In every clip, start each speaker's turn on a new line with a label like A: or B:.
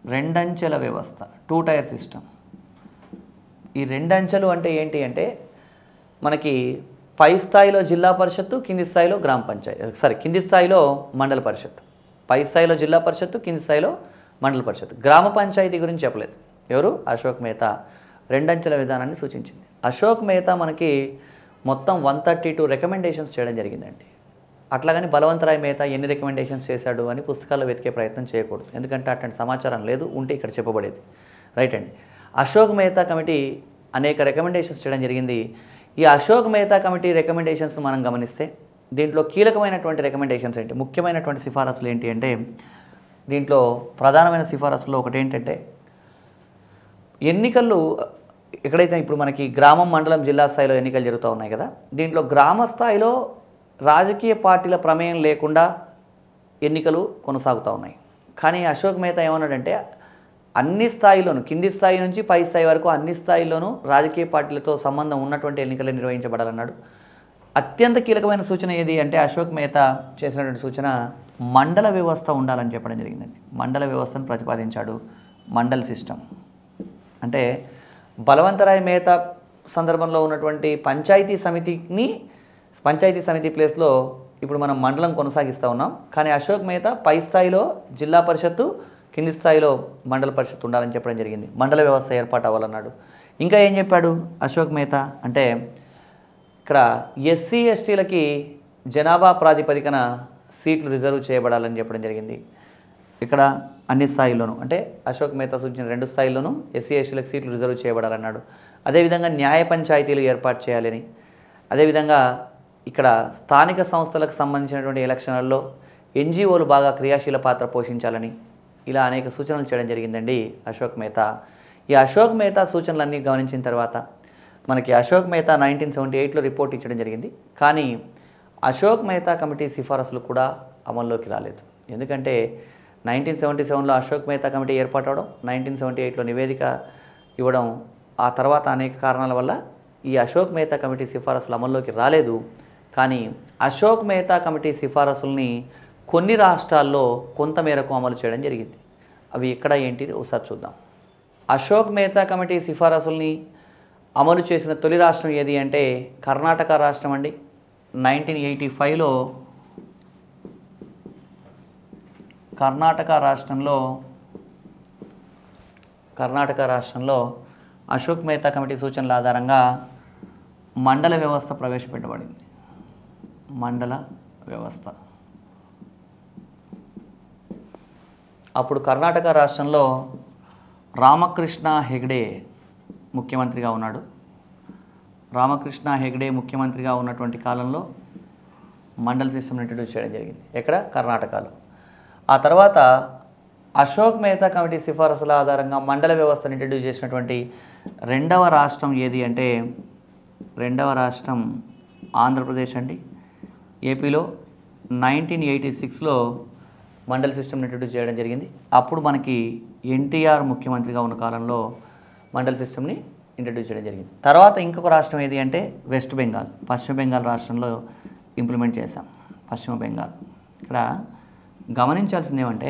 A: రెండంచెల వ్యవస్థ two tier system ఈ రెండంచెలు అంటే ఏంటి అంటే మనకి పై స్థాయిలో జిల్లా పరిషత్తు కింది స్థాయిలో గ్రామ పంచాయతీ సారీ కింది స్థాయిలో మండల పరిషత్ పై స్థాయిలో జిల్లా పరిషత్తు కింది స్థాయిలో మండల పరిషత్ గ్రామ పంచాయతీ గురించి చెప్పలేదు ఎవరు అశోక్ మేతా రెండంచెల విధానాన్ని సూచించింది అశోక్ మేతా మనకి మొత్తం వన్ థర్టీ టూ రికమెండేషన్స్ చేయడం జరిగిందండి అట్లాగని బలవంతరాయ్ మేతా ఎన్ని రికమెండేషన్స్ చేశాడు అని పుస్తకాల్లో వెతికే ప్రయత్నం చేయకూడదు ఎందుకంటే అట్లాంటి సమాచారం లేదు ఉంటే ఇక్కడ చెప్పబడేది రైట్ అండి అశోక్ మేతా కమిటీ అనేక రికమెండేషన్స్ చేయడం జరిగింది ఈ అశోక్ మేతా కమిటీ రికమెండేషన్స్ మనం గమనిస్తే దీంట్లో కీలకమైనటువంటి రికమెండేషన్స్ ఏంటి ముఖ్యమైనటువంటి సిఫారసులు ఏంటి అంటే దీంట్లో ప్రధానమైన సిఫారసులో ఒకటి ఏంటంటే ఎన్నికలు ఎక్కడైతే ఇప్పుడు మనకి గ్రామం మండలం జిల్లా స్థాయిలో ఎన్నికలు జరుగుతూ ఉన్నాయి కదా దీంట్లో గ్రామ స్థాయిలో రాజకీయ పార్టీల ప్రమేయం లేకుండా ఎన్నికలు కొనసాగుతూ ఉన్నాయి కానీ అశోక్ మేతా ఏమన్నాడంటే అన్ని స్థాయిలోనూ కింది స్థాయి నుంచి పై స్థాయి వరకు అన్ని స్థాయిల్లోనూ రాజకీయ పార్టీలతో సంబంధం ఉన్నటువంటి ఎన్నికలు నిర్వహించబడాలన్నాడు అత్యంత కీలకమైన సూచన ఏది అంటే అశోక్ మేతా చేసినటువంటి సూచన మండల వ్యవస్థ ఉండాలని చెప్పడం జరిగిందండి మండల వ్యవస్థను ప్రతిపాదించాడు మండల్ సిస్టమ్ అంటే బలవంతరాయ్ మేతా సందర్భంలో ఉన్నటువంటి పంచాయతీ సమితిని పంచాయతీ సమితి ప్లేస్లో ఇప్పుడు మనం మండలం కొనసాగిస్తూ ఉన్నాం కానీ అశోక్ మేతా పై స్థాయిలో జిల్లా పరిషత్తు కింది స్థాయిలో మండల పరిషత్తు ఉండాలని చెప్పడం జరిగింది మండల వ్యవస్థ ఏర్పాటు అవ్వాలన్నాడు ఇంకా ఏం చెప్పాడు అశోక్ మేతా అంటే ఇక్కడ ఎస్సీ ఎస్టీలకి జనాభా ప్రాతిపదికన సీట్లు రిజర్వ్ చేయబడాలని చెప్పడం జరిగింది ఇక్కడ అన్ని స్థాయిల్లోనూ అంటే అశోక్ మేతా సూచించిన రెండు స్థాయిల్లోనూ ఎస్సీ ఎస్టీలకు సీట్లు రిజర్వ్ చేయబడాలన్నాడు అదేవిధంగా న్యాయ పంచాయతీలు ఏర్పాటు చేయాలని అదేవిధంగా ఇక్కడ స్థానిక సంస్థలకు సంబంధించినటువంటి ఎలక్షన్లలో ఎన్జిఓలు బాగా క్రియాశీల పాత్ర పోషించాలని ఇలా అనేక సూచనలు చేయడం జరిగిందండి అశోక్ మేతా ఈ అశోక్ మేతా సూచనలన్నీ గమనించిన తర్వాత మనకి అశోక్ మేతా నైన్టీన్ సెవెంటీ ఎయిట్లో రిపోర్ట్ ఇచ్చడం జరిగింది కానీ అశోక్ మేతా కమిటీ సిఫారసులు కూడా అమల్లోకి రాలేదు ఎందుకంటే నైన్టీన్ సెవెంటీ సెవెన్లో అశోక్ మేతా కమిటీ ఏర్పాటు అవడం నైన్టీన్ సెవెంటీ ఎయిట్లో నివేదిక ఇవ్వడం ఆ తర్వాత అనేక కారణాల వల్ల ఈ అశోక్ మేతా కమిటీ సిఫారసులు అమల్లోకి రాలేదు కానీ అశోక్ మేతా కమిటీ సిఫారసుల్ని కొన్ని రాష్ట్రాల్లో కొంతమేరకు అమలు చేయడం జరిగింది అవి ఎక్కడ ఏంటి ఒకసారి చూద్దాం అశోక్ మేతా కమిటీ సిఫారసుల్ని అమలు చేసిన తొలి రాష్ట్రం ఏది అంటే కర్ణాటక రాష్ట్రం అండి నైన్టీన్ ఎయిటీ ఫైవ్లో కర్ణాటక రాష్ట్రంలో కర్ణాటక రాష్ట్రంలో అశోక్ మేతా కమిటీ సూచనల ఆధారంగా మండల వ్యవస్థ ప్రవేశపెట్టబడింది మండల వ్యవస్థ అప్పుడు కర్ణాటక రాష్ట్రంలో రామకృష్ణ హెగ్డే ముఖ్యమంత్రిగా ఉన్నాడు రామకృష్ణ హెగ్డే ముఖ్యమంత్రిగా ఉన్నటువంటి కాలంలో మండల్ సిస్టమ్ ఇంట్రడ్యూస్ చేయడం జరిగింది ఎక్కడ కర్ణాటకలో ఆ తర్వాత అశోక్ మేహతా కమిటీ సిఫారసుల ఆధారంగా మండల వ్యవస్థను ఇంట్రడ్యూస్ చేసినటువంటి రెండవ రాష్ట్రం ఏది అంటే రెండవ రాష్ట్రం ఆంధ్రప్రదేశ్ అండి ఏపీలో నైన్టీన్ ఎయిటీ సిక్స్లో మండల్ సిస్టమ్ని ఇంట్రడ్యూస్ చేయడం జరిగింది అప్పుడు మనకి ఎన్టీఆర్ ముఖ్యమంత్రిగా ఉన్న కాలంలో మండల్ సిస్టమ్ని ఇంట్రడ్యూస్ చేయడం జరిగింది తర్వాత ఇంకొక రాష్ట్రం ఏది అంటే వెస్ట్ బెంగాల్ పశ్చిమ బెంగాల్ రాష్ట్రంలో ఇంప్లిమెంట్ చేశాం పశ్చిమ బెంగాల్ ఇక్కడ గమనించాల్సింది ఏమంటే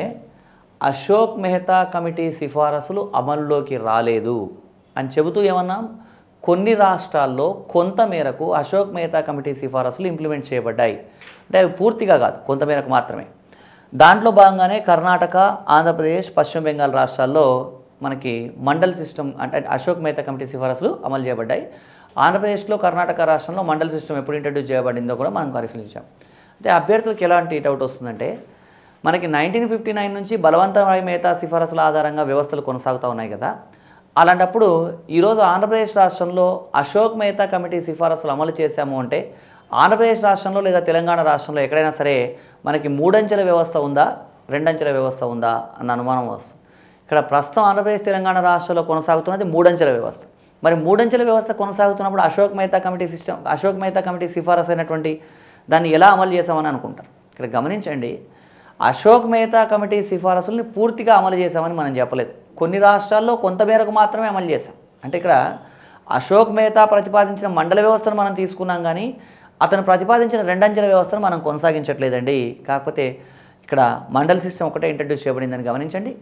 A: అశోక్ మెహతా కమిటీ సిఫారసులు అమల్లోకి రాలేదు అని చెబుతూ ఏమన్నాం కొన్ని రాష్ట్రాల్లో కొంత మేరకు అశోక్ మెహతా కమిటీ సిఫారసులు ఇంప్లిమెంట్ చేయబడ్డాయి అంటే అవి పూర్తిగా కాదు కొంత మేరకు మాత్రమే దాంట్లో భాగంగానే కర్ణాటక ఆంధ్రప్రదేశ్ పశ్చిమ బెంగాల్ రాష్ట్రాల్లో మనకి మండల్ సిస్టమ్ అంటే అశోక్ మెహతా కమిటీ సిఫారసులు అమలు చేయబడ్డాయి ఆంధ్రప్రదేశ్లో కర్ణాటక రాష్ట్రంలో మండల్ సిస్టమ్ ఎప్పుడు ఇంట్రడ్యూస్ చేయబడిందో కూడా మనం పరిశీలించాం అంటే అభ్యర్థులకు ఎలాంటి డౌట్ వస్తుందంటే మనకి నైన్టీన్ ఫిఫ్టీ నైన్ నుంచి బలవంతరాయ్ మేతా సిఫారసుల ఆధారంగా వ్యవస్థలు కొనసాగుతూ ఉన్నాయి కదా అలాంటప్పుడు ఈరోజు ఆంధ్రప్రదేశ్ రాష్ట్రంలో అశోక్ మేతా కమిటీ సిఫారసులు అమలు చేశాము అంటే ఆంధ్రప్రదేశ్ రాష్ట్రంలో లేదా తెలంగాణ రాష్ట్రంలో ఎక్కడైనా సరే మనకి మూడంచెల వ్యవస్థ ఉందా రెండంచెల వ్యవస్థ ఉందా అన్న అనుమానం వస్తుంది ఇక్కడ ప్రస్తుతం ఆంధ్రప్రదేశ్ తెలంగాణ రాష్ట్రంలో కొనసాగుతున్నది మూడంచెల వ్యవస్థ మరి మూడంచెల వ్యవస్థ కొనసాగుతున్నప్పుడు Ashok Mehta committee system Ashok Mehta committee సిఫారసు అయినటువంటి దాన్ని ఎలా అమలు చేసామని అనుకుంటారు ఇక్కడ గమనించండి అశోక్ మెహతా కమిటీ సిఫారసుల్ని పూర్తిగా అమలు చేశామని మనం చెప్పలేదు కొన్ని రాష్ట్రాల్లో కొంతమేరకు మాత్రమే అమలు చేశాం అంటే ఇక్కడ అశోక్ మెహతా ప్రతిపాదించిన మండల వ్యవస్థను మనం తీసుకున్నాం కానీ అతను ప్రతిపాదించిన రెండంచెల వ్యవస్థను మనం కొనసాగించట్లేదండి కాకపోతే ఇక్కడ మండల్ సిస్టమ్ ఒకటే ఇంట్రడ్యూస్ చేయబడిందని గమనించండి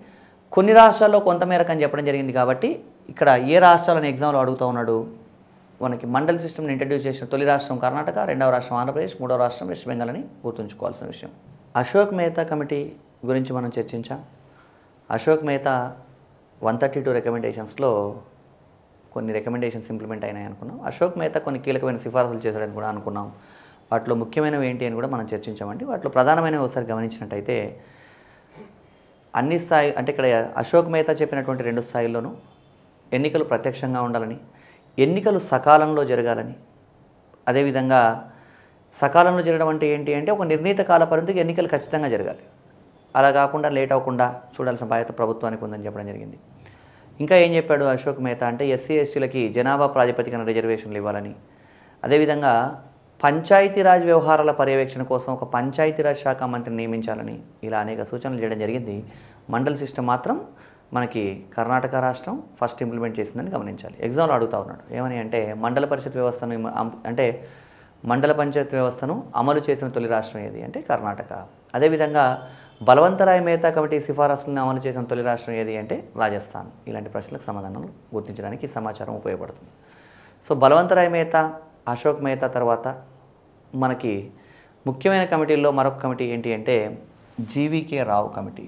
A: కొన్ని రాష్ట్రాల్లో కొంతమేరకు అని చెప్పడం జరిగింది కాబట్టి ఇక్కడ ఏ రాష్ట్రాలను ఎగ్జామ్లో అడుగుతూ ఉన్నాడు మనకి మండల్ సిస్టమ్ని ఇంట్రడ్యూస్ చేసిన తొలి రాష్ట్రం కర్ణాటక రెండవ రాష్ట్రం ఆంధ్రప్రదేశ్ మూడవ రాష్ట్రం వెస్ట్ బెంగాల్ అని గుర్తుంచుకోవాల్సిన విషయం అశోక్ మెహతా కమిటీ గురించి మనం చర్చించాం Ashok Mehta one thirty two రికమెండేషన్స్లో కొన్ని రికమెండేషన్స్ ఇంప్లిమెంట్ అయినాయి అనుకున్నాం అశోక్ మెహతా కొన్ని కీలకమైన సిఫారసులు చేశాడని కూడా అనుకున్నాం వాటిలో ముఖ్యమైనవి ఏంటి అని కూడా మనం చర్చించామండి వాటిలో ప్రధానమైనవి ఒకసారి గమనించినట్టయితే అన్ని స్థాయి అంటే ఇక్కడ అశోక్ మెహతా చెప్పినటువంటి రెండు స్థాయిల్లోనూ ఎన్నికలు ప్రత్యక్షంగా ఉండాలని ఎన్నికలు సకాలంలో జరగాలని అదేవిధంగా సకాలంలో జరగడం అంటే ఏంటి అంటే ఒక నిర్ణీత కాల పరిమితికి ఎన్నికలు ఖచ్చితంగా జరగాలి అలా కాకుండా లేట్ అవ్వకుండా చూడాల్సిన బాధ్యత ప్రభుత్వానికి ఉందని చెప్పడం జరిగింది ఇంకా ఏం చెప్పాడు అశోక్ మెహతా అంటే ఎస్సీ ఎస్టీలకి జనాభా ప్రాతిపదికన రిజర్వేషన్లు ఇవ్వాలని అదేవిధంగా పంచాయతీరాజ్ వ్యవహారాల పర్యవేక్షణ కోసం ఒక పంచాయతీరాజ్ శాఖ మంత్రిని నియమించాలని ఇలా అనేక సూచనలు చేయడం జరిగింది మండల్ సిస్టమ్ మాత్రం మనకి కర్ణాటక రాష్ట్రం ఫస్ట్ ఇంప్లిమెంట్ చేసిందని గమనించాలి ఎగ్జామ్లో అడుగుతా ఉన్నాడు ఏమని అంటే మండల పరిషత్ వ్యవస్థను ఇమ- అం- అంటే మండల పంచాయత్ వ్యవస్థను అమలు చేసిన తొలి రాష్ట్రం ఏది అంటే కర్ణాటక అదేవిధంగా బలవంతరాయ మేహతా కమిటీ సిఫారసులను అమలు చేసిన తొలి రాష్ట్రం ఏది అంటే రాజస్థాన్ ఇలాంటి ప్రశ్నలకు సమాధానాలు గుర్తించడానికి ఈ సమాచారం ఉపయోగపడుతుంది సో బలవంతరాయ మేహతా అశోక్ మేహతా తర్వాత మనకి ముఖ్యమైన కమిటీల్లో మరొక కమిటీ ఏంటి అంటే GVK Rao committee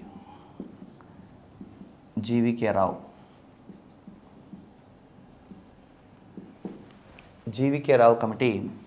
A: GVK Rao GVK Rao committee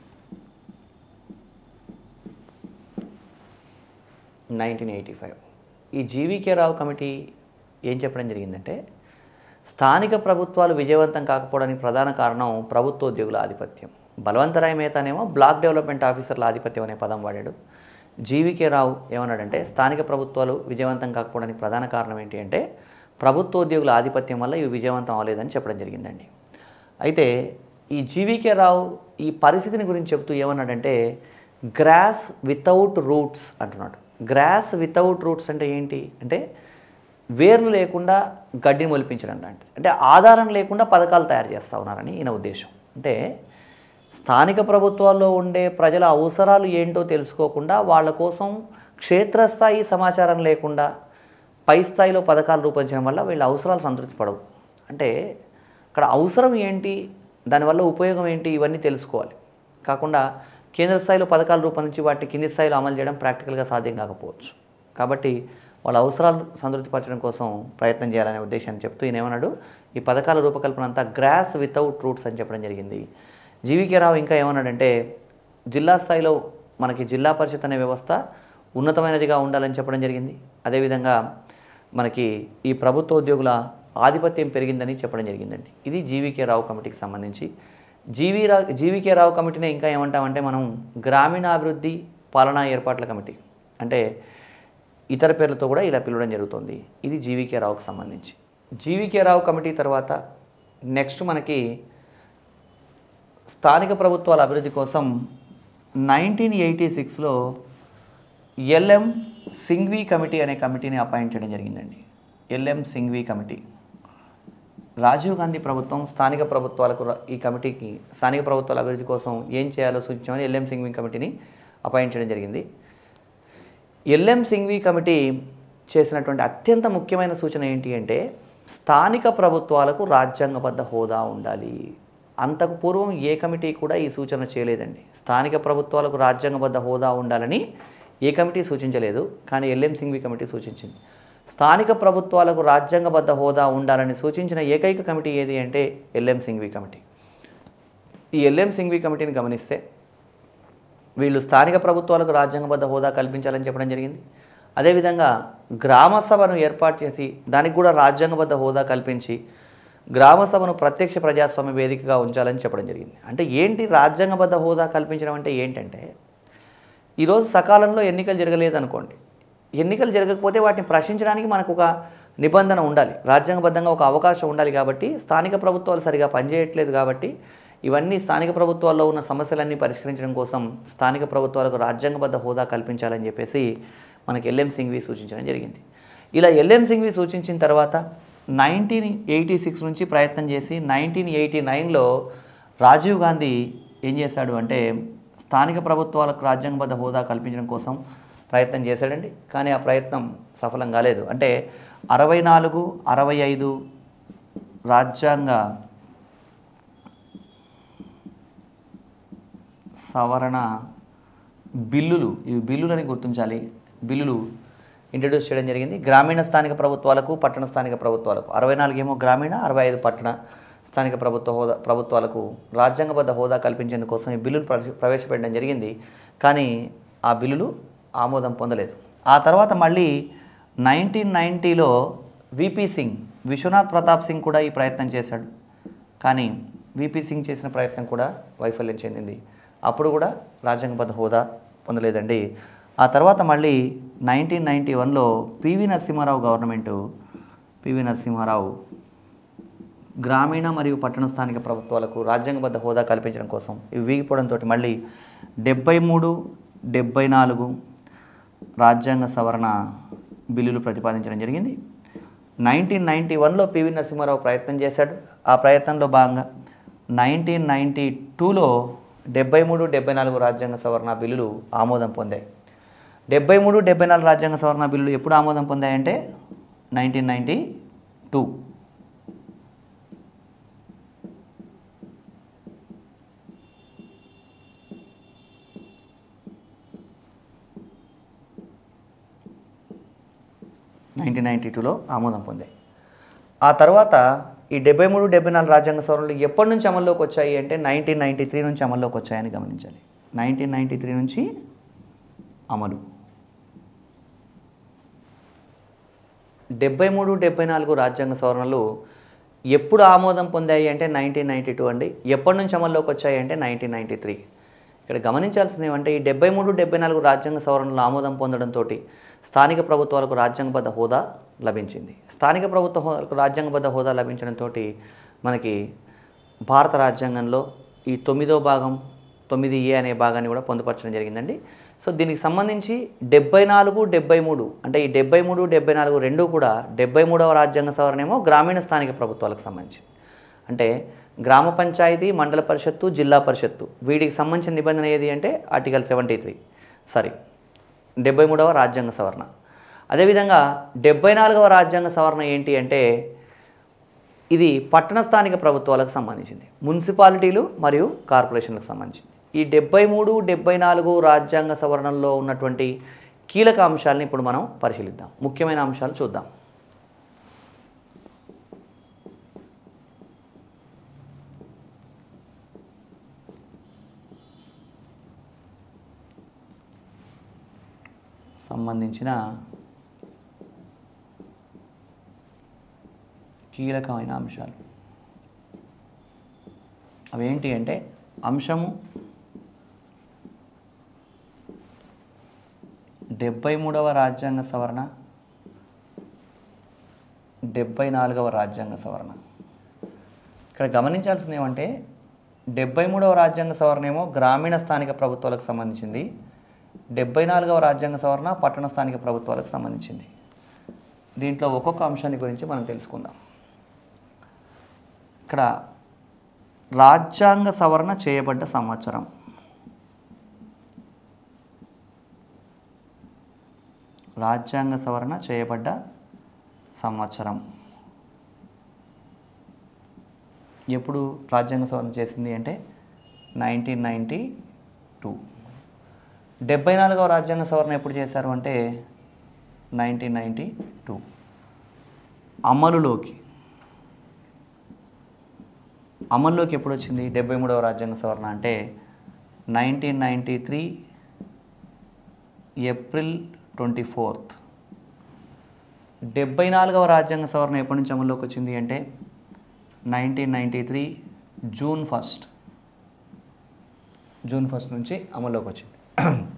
A: nineteen eighty five ఈ జీవీకే రావు కమిటీ ఏం చెప్పడం జరిగిందంటే స్థానిక ప్రభుత్వాలు విజయవంతం కాకపోవడానికి ప్రధాన కారణం ప్రభుత్వ ఉద్యోగుల ఆధిపత్యం బలవంతరాయ మేతానేమో బ్లాక్ డెవలప్మెంట్ ఆఫీసర్ల ఆధిపత్యం అనే పదం వాడాడు జీవీకే రావు ఏమన్నాడంటే స్థానిక ప్రభుత్వాలు విజయవంతం కాకపోవడానికి ప్రధాన కారణం ఏంటి అంటే ప్రభుత్వ ఉద్యోగుల ఆధిపత్యం వల్ల ఇవి విజయవంతం అవ్వలేదని చెప్పడం జరిగిందండి అయితే ఈ జీవీకే రావు ఈ పరిస్థితిని గురించి చెప్తూ ఏమన్నాడంటే గ్రాస్ వితౌట్ రూట్స్ అంటున్నాడు గ్రాస్ వితౌట్ రూట్స్ అంటే ఏంటి అంటే వేర్లు లేకుండా గడ్డిని మొలిపించడం లాంటిది అంటే ఆధారం లేకుండా పథకాలు తయారు చేస్తూ ఉన్నారని ఈయన ఉద్దేశం అంటే స్థానిక ప్రభుత్వాల్లో ఉండే ప్రజల అవసరాలు ఏంటో తెలుసుకోకుండా వాళ్ళ కోసం క్షేత్రస్థాయి సమాచారం లేకుండా పై స్థాయిలో పథకాలు రూపొందించడం వల్ల వీళ్ళ అవసరాలు సంతృప్తి పడవు అంటే అక్కడ అవసరం ఏంటి దానివల్ల ఉపయోగం ఏంటి ఇవన్నీ తెలుసుకోవాలి కాకుండా కేంద్ర స్థాయిలో పథకాలు రూపొందించి వాటిని కింది స్థాయిలో అమలు చేయడం ప్రాక్టికల్గా సాధ్యం కాకపోవచ్చు కాబట్టి వాళ్ళ అవసరాలు సంతృప్తిపరచడం కోసం ప్రయత్నం చేయాలనే ఉద్దేశాన్ని చెప్తూ ఈయన ఏమన్నాడు ఈ పథకాల రూపకల్పన అంతా గ్రాస్ వితౌట్ రూట్స్ అని చెప్పడం జరిగింది జీవీకే రావు ఇంకా ఏమన్నాడంటే జిల్లా స్థాయిలో మనకి జిల్లా పరిషత్ అనే వ్యవస్థ ఉన్నతమైనదిగా ఉండాలని చెప్పడం జరిగింది అదేవిధంగా మనకి ఈ ప్రభుత్వ ఉద్యోగుల ఆధిపత్యం పెరిగిందని చెప్పడం జరిగిందండి ఇది జీవీకే రావు కమిటీకి సంబంధించి జీవీ రా జీవీకే రావు కమిటీనే ఇంకా ఏమంటామంటే మనం గ్రామీణాభివృద్ధి పాలనా ఏర్పాట్ల కమిటీ అంటే ఇతర పేర్లతో కూడా ఇలా పిలవడం జరుగుతుంది ఇది జీవీకే రావుకు సంబంధించి జీవీకే రావు కమిటీ తర్వాత నెక్స్ట్ మనకి స్థానిక ప్రభుత్వాల అభివృద్ధి కోసం నైన్టీన్ ఎయిటీ సిక్స్లో ఎల్ఎం సింఘ్వి కమిటీ అనే కమిటీని అపాయింట్ చేయడం జరిగిందండి ఎల్ఎం సింఘ్వి కమిటీ రాజీవ్ గాంధీ ప్రభుత్వం స్థానిక ప్రభుత్వాలకు ర- ఈ కమిటీకి స్థానిక ప్రభుత్వాల అభివృద్ధి కోసం ఏం చేయాలో సూచించమని ఎల్ఎం సింఘ్వి కమిటీని అపాయింట్ చేయడం జరిగింది ఎల్ఎం సింఘ్వి కమిటీ చేసినటువంటి అత్యంత ముఖ్యమైన సూచన ఏంటి అంటే స్థానిక ప్రభుత్వాలకు రాజ్యాంగబద్ధ హోదా ఉండాలి అంతకు పూర్వం ఏ కమిటీ కూడా ఈ సూచన చేయలేదండి స్థానిక ప్రభుత్వాలకు రాజ్యాంగబద్ధ హోదా ఉండాలని ఏ కమిటీ సూచించలేదు కానీ ఎల్ఎం సింఘ్వి కమిటీ సూచించింది స్థానిక ప్రభుత్వాలకు రాజ్యాంగబద్ధ హోదా ఉండాలని సూచించిన ఏకైక కమిటీ ఏది అంటే ఎల్ఎం సింఘ్వి కమిటీ ఈ ఎల్ఎం సింఘ్వి కమిటీని గమనిస్తే వీళ్ళు స్థానిక ప్రభుత్వాలకు రాజ్యాంగబద్ధ హోదా కల్పించాలని చెప్పడం జరిగింది అదేవిధంగా గ్రామ సభను ఏర్పాటు చేసి దానికి కూడా రాజ్యాంగబద్ధ హోదా కల్పించి గ్రామ సభను ప్రత్యక్ష ప్రజాస్వామ్య వేదికగా ఉంచాలని చెప్పడం జరిగింది అంటే ఏంటి రాజ్యాంగబద్ధ హోదా కల్పించడం అంటే ఏంటంటే ఈరోజు సకాలంలో ఎన్నికలు జరగలేదు అనుకోండి ఎన్నికలు జరగకపోతే వాటిని ప్రశ్నించడానికి మనకు ఒక నిబంధన ఉండాలి రాజ్యాంగబద్ధంగా ఒక అవకాశం ఉండాలి కాబట్టి స్థానిక ప్రభుత్వాలు సరిగా పనిచేయట్లేదు కాబట్టి ఇవన్నీ స్థానిక ప్రభుత్వాల్లో ఉన్న సమస్యలన్నీ పరిష్కరించడం కోసం స్థానిక ప్రభుత్వాలకు రాజ్యాంగబద్ధ హోదా కల్పించాలని చెప్పేసి మనకి ఎల్ఎం సింఘ్వి సూచించడం జరిగింది ఇలా ఎల్ఎం సింఘ్వి సూచించిన తర్వాత నైన్టీన్ ఎయిటీ సిక్స్ నుంచి ప్రయత్నం చేసి నైన్టీన్ ఎయిటీ నైన్లో రాజీవ్ గాంధీ ఏం చేశాడు అంటే స్థానిక ప్రభుత్వాలకు రాజ్యాంగబద్ధ హోదా కల్పించడం కోసం ప్రయత్నం చేశాడండి కానీ ఆ ప్రయత్నం సఫలం కాలేదు అంటే అరవై నాలుగు అరవై ఐదు రాజ్యాంగ సవరణ బిల్లులు ఇవి బిల్లులని గుర్తించాలి బిల్లులు ఇంట్రడ్యూస్ చేయడం జరిగింది గ్రామీణ స్థానిక ప్రభుత్వాలకు పట్టణ స్థానిక ప్రభుత్వాలకు అరవై నాలుగు ఏమో గ్రామీణ అరవై ఐదు పట్టణ స్థానిక ప్రభుత్వ హోదా ప్రభుత్వాలకు రాజ్యాంగబద్ధ హోదా కల్పించేందుకోసం ఈ బిల్లులు ప్రవేశ- ప్రవేశపెట్టడం జరిగింది కానీ ఆ బిల్లులు ఆమోదం పొందలేదు ఆ తర్వాత మళ్ళీ నైన్టీన్ నైంటీలో విపి సింగ్ విశ్వనాథ్ ప్రతాప్ సింగ్ కూడా ఈ ప్రయత్నం చేశాడు కానీ విపి సింగ్ చేసిన ప్రయత్నం కూడా వైఫల్యం చెందింది అప్పుడు కూడా రాజ్యాంగబద్ధ హోదా పొందలేదండి ఆ తర్వాత మళ్ళీ నైన్టీన్ నైంటీ వన్లో PV Narasimha Rao government PV Narasimha Rao గ్రామీణ మరియు పట్టణ స్థానిక ప్రభుత్వాలకు రాజ్యాంగబద్ధ హోదా కల్పించడం కోసం ఇవి వీగిపోవడంతో మళ్ళీ డెబ్బై మూడు డెబ్బై నాలుగు రాజ్యాంగ సవరణ బిల్లులు ప్రతిపాదించడం జరిగింది నైన్టీన్ నైంటీ వన్లో పివి నరసింహారావు ప్రయత్నం చేశాడు ఆ ప్రయత్నంలో భాగంగా నైన్టీన్ నైంటీ టూలో డెబ్బై మూడు డెబ్బై నాలుగు రాజ్యాంగ సవరణ బిల్లులు ఆమోదం పొందాయి డెబ్బై మూడు డెబ్బై నాలుగు రాజ్యాంగ సవరణ బిల్లులు ఎప్పుడు ఆమోదం పొందాయంటే nineteen ninety two nineteen ninety టూలో ఆమోదం పొందాయి ఆ తర్వాత ఈ డెబ్బై మూడు డెబ్బై నాలుగు రాజ్యాంగ సవరణలు ఎప్పటి నుంచి అమల్లోకి వచ్చాయి అంటే నైన్టీన్ నైంటీ త్రీ నుంచి అమల్లోకి వచ్చాయని గమనించాలి నైన్టీన్ నైంటీ త్రీ నుంచి అమలు డెబ్బై మూడు డెబ్బై నాలుగు రాజ్యాంగ సవరణలు ఎప్పుడు ఆమోదం పొందాయి అంటే నైన్టీన్ నైంటీ టూ అండి ఎప్పటి నుంచి అమల్లోకి వచ్చాయి అంటే నైన్టీన్ నైంటీ త్రీ ఇక్కడ గమనించాల్సింది ఏమంటే ఈ డెబ్బై మూడు డెబ్బై నాలుగు రాజ్యాంగ సవరణలు ఆమోదం పొందడంతో స్థానిక ప్రభుత్వాలకు రాజ్యాంగబద్ధ హోదా లభించింది స్థానిక ప్రభుత్వ హోదాలకు రాజ్యాంగబద్ధ హోదా లభించడంతో మనకి భారత రాజ్యాంగంలో ఈ తొమ్మిదో భాగం తొమ్మిది ఏ అనే భాగాన్ని కూడా పొందుపరచడం జరిగిందండి సో దీనికి సంబంధించి డెబ్బై నాలుగు డెబ్బై మూడు అంటే ఈ డెబ్బై మూడు డెబ్బై నాలుగు రెండు కూడా డెబ్బై మూడవ రాజ్యాంగ సవరణ ఏమో గ్రామీణ స్థానిక ప్రభుత్వాలకు సంబంధించి అంటే గ్రామ పంచాయతీ మండల పరిషత్తు జిల్లా పరిషత్తు వీటికి సంబంధించిన నిబంధన ఏది అంటే ఆర్టికల్ సెవెంటీ త్రీ సారీ డెబ్బై మూడవ రాజ్యాంగ సవరణ అదేవిధంగా డెబ్బై నాలుగవ రాజ్యాంగ సవరణ ఏంటి అంటే ఇది పట్టణ స్థానిక ప్రభుత్వాలకు సంబంధించింది మున్సిపాలిటీలు మరియు కార్పొరేషన్లకు సంబంధించింది ఈ డెబ్బై మూడు డెబ్బై నాలుగు రాజ్యాంగ సవరణల్లో ఉన్నటువంటి కీలక అంశాలను ఇప్పుడు మనం పరిశీలిద్దాం ముఖ్యమైన అంశాలు చూద్దాం సంబంధించిన కీలకమైన అంశాలు అవేంటి అంటే అంశము డెబ్బై మూడవ రాజ్యాంగ సవరణ డెబ్బై నాలుగవ రాజ్యాంగ సవరణ ఇక్కడ గమనించాల్సింది ఏమంటే డెబ్బై మూడవ రాజ్యాంగ సవరణ ఏమో గ్రామీణ స్థానిక ప్రభుత్వాలకు సంబంధించింది డెబ్బై నాలుగవ రాజ్యాంగ సవరణ పట్టణ స్థానిక ప్రభుత్వాలకు సంబంధించింది దీంట్లో ఒక్కొక్క అంశాన్ని గురించి మనం తెలుసుకుందాం ఇక్కడ రాజ్యాంగ సవరణ చేయబడ్డ సంవత్సరం రాజ్యాంగ సవరణ చేయబడ్డ సంవత్సరం ఎప్పుడు రాజ్యాంగ సవరణ చేసింది అంటే నైన్టీన్ నైంటీ టూ డెబ్బై నాలుగవ రాజ్యాంగ సవరణ ఎప్పుడు చేశారు అంటే నైన్టీన్ నైంటీ టూ అమలులోకి అమల్లోకి ఎప్పుడు వచ్చింది డెబ్బై మూడవ రాజ్యాంగ సవరణ అంటే nineteen ninety three April twenty fourth డెబ్బై నాలుగవ రాజ్యాంగ సవరణ ఎప్పటి నుంచి అమల్లోకి వచ్చింది అంటే nineteen ninety three June first June first నుంచి అమల్లోకి వచ్చింది